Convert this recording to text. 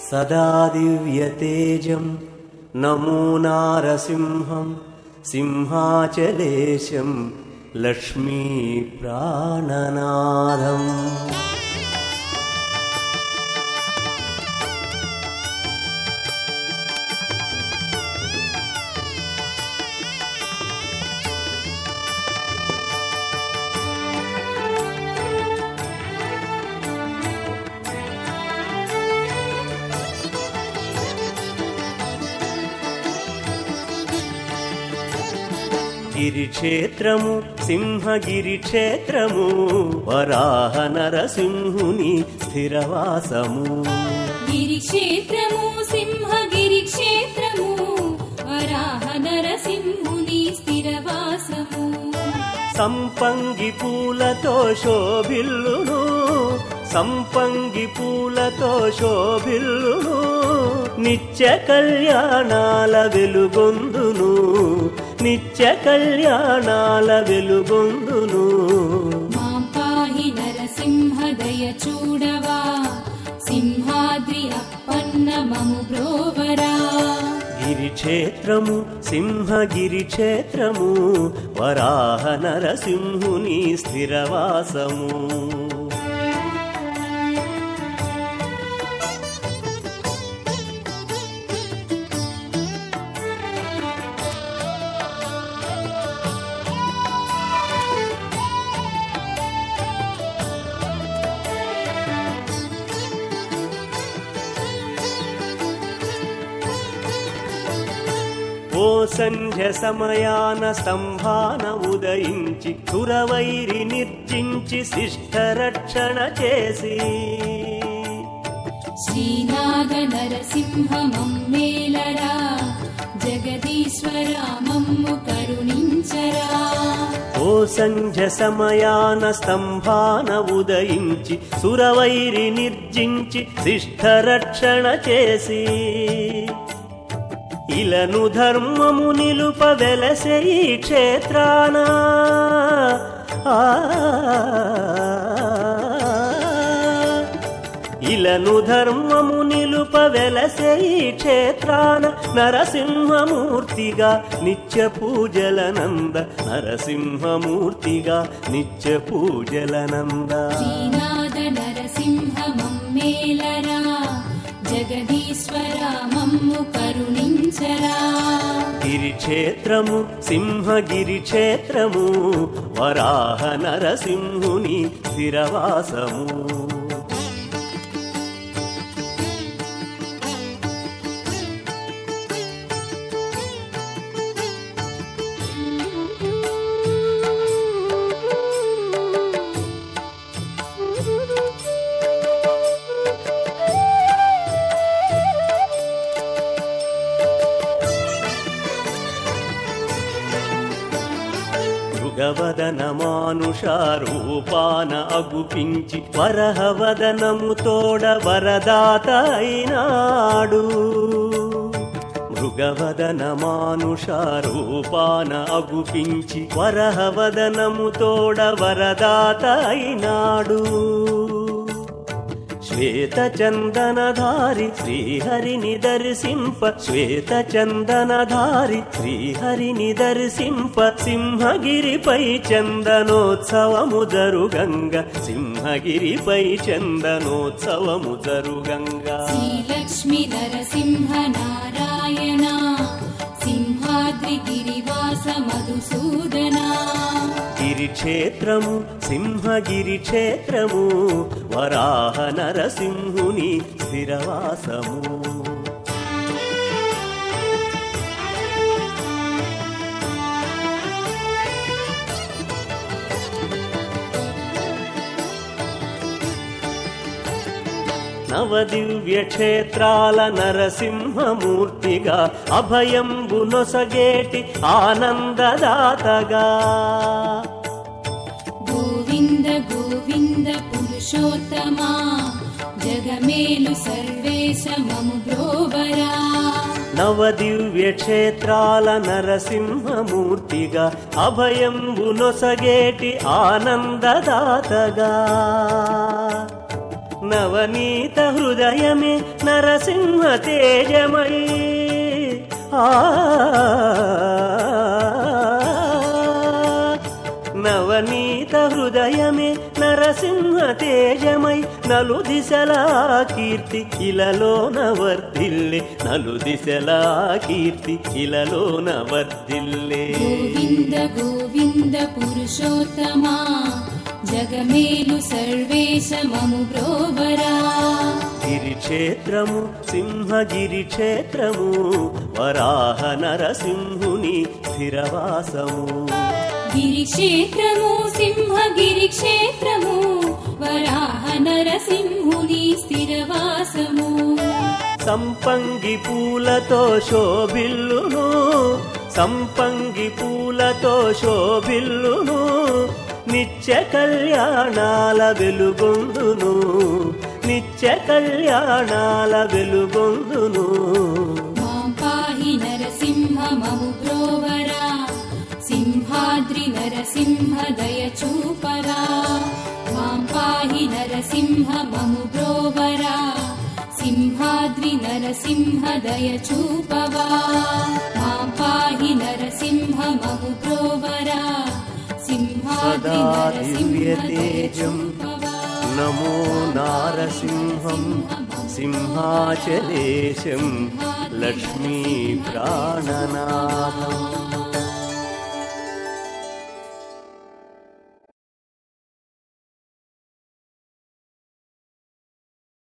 सदा दिव्यतेजं नमो नारसिंहं सिंहाचलेशं लक्ष्मीप्राणनाथम् గిరిక్షేత్రము సింహగిరి క్షేత్రము వరాహ నరసింహుని స్థిరవాసము గిరిక్షేత్రము సింహగిరి క్షేత్రము వరాహ నరసింహుని స్థిరవాసము సంపంగి పూలతో శోభిల్లును సంపంగి పూలతో శోభిల్లును నిత్య కళ్యాణాల వెలుగొందును నిత్య కళ్యాణాల వెలుగొందును మాం పాహి నరసింహ దయ చూడవా సింహాద్రి అప్పన్న మము బ్రోవరా గిరిక్షేత్రము సింహగిరి క్షేత్రము వరాహ నరసింహుని స్థిరవాసము ఓ సంధ్య సమయాన స్తంభాన ఉదయించి సురవైరి నిర్జించి శిష్ట రక్షణ చేసి శ్రీనాథ నరసింహ మమ్మేలరా జగదీశ్వర మమ్ము కరుణించరా ఓ సంధ్య సమయాన స్తంభాన ఉదయించి సురవైరి నిర్జించి శిష్ట రక్షణ చేసి ఇలను ధర్మము నిలుప వెలసే ఈ క్షేత్రాన ఆ, ఇలను ధర్మము నిలుప వెలసే ఈ క్షేత్రాన నరసింహమూర్తిగా నిత్య పూజలనంద నరసింహమూర్తిగా నిత్య పూజలనంద శ్రీనాథ నరసింహ మమ్మేలరా జగదీశ్వర మమ్ము కరుణించరా గిరిక్షేత్రము సింహగిరి క్షేత్రము వరాహ నరసింహుని స్థిరవాసము మృగవదన మానుషారూపాన అగుపించి వరహవదనము తోడ వరదాత అయినాడు మృగవదన మానుషారూపాన అగుపించి వరహవదనము తోడ వరదాత అయినాడు శ్వేత చందనధారి శ్రీహరిని దర్శింప శ్వేత చందనధారి శ్రీహరిని దర్శింప సింహగిరిపై చందనోత్సవము జరుగంగ సింహగిరిపై చందనోత్సవము జరుగంగ శ్రీలక్ష్మి నరసింహ నారాయణ సింహాద్రి గిరివాస మధుసూదనా గిరిక్షేత్రము సింహగిరి క్షేత్రము వరాహ నరసింహుని స్థిరవాసము నవదివ్య క్షేత్రాల నరసింహమూర్తిగా అభయంబు నొసగేటి ఆనందదాతగా గోవింద గోవింద పురుషోత్తమా జగమేలు సర్వేశ మము బ్రోవరా నవదివ్య క్షేత్రాల నరసింహమూర్తిగా అభయంబు నొసగేటి ఆనందదాతగా నవనీత హృదయమే నరసింహ తేజమై ఆ నవనీత హృదయమే నరసింహ తేజమై నలు దిశలా కీర్తి ఇలలోన వర్ధిల్లే నలు దిశలా కీర్తి ఇలలోన వర్ధిల్లే గోవింద గోవింద పురుషోత్తమా జగమేలు సర్వేశ మము బ్రోవరా గిరిక్షేత్రము సింహగిరి క్షేత్రము వరాహ నరసింహుని స్థిరవాసము గిరిక్షేత్రము సింహగిరి క్షేత్రము వరాహ నరసింహుని స్థిరవాసము సంపంగి పూలతో శోభిల్లును సంపంగి పూలతో శోభిల్లును నిత్య కళ్యాణాల వెలుగొందును నిత్య కళ్యాణాల వెలుగొందును మాం పాహి నరసింహ మము బ్రోవరా సింహాద్రి నరసింహ దయ చూపరా మాం పాహి నరసింహ మము బ్రోవరా సింహాద్రి నరసింహ దయ చూపవా మాం పాహి నరసింహ మము బ్రోవరా సింహాద్రి సదా నరసింహ దయ దివ్యతేజం చూపవా నమో నారసింహం సింహాచలేశం లక్ష్మీ ప్రాణనాథం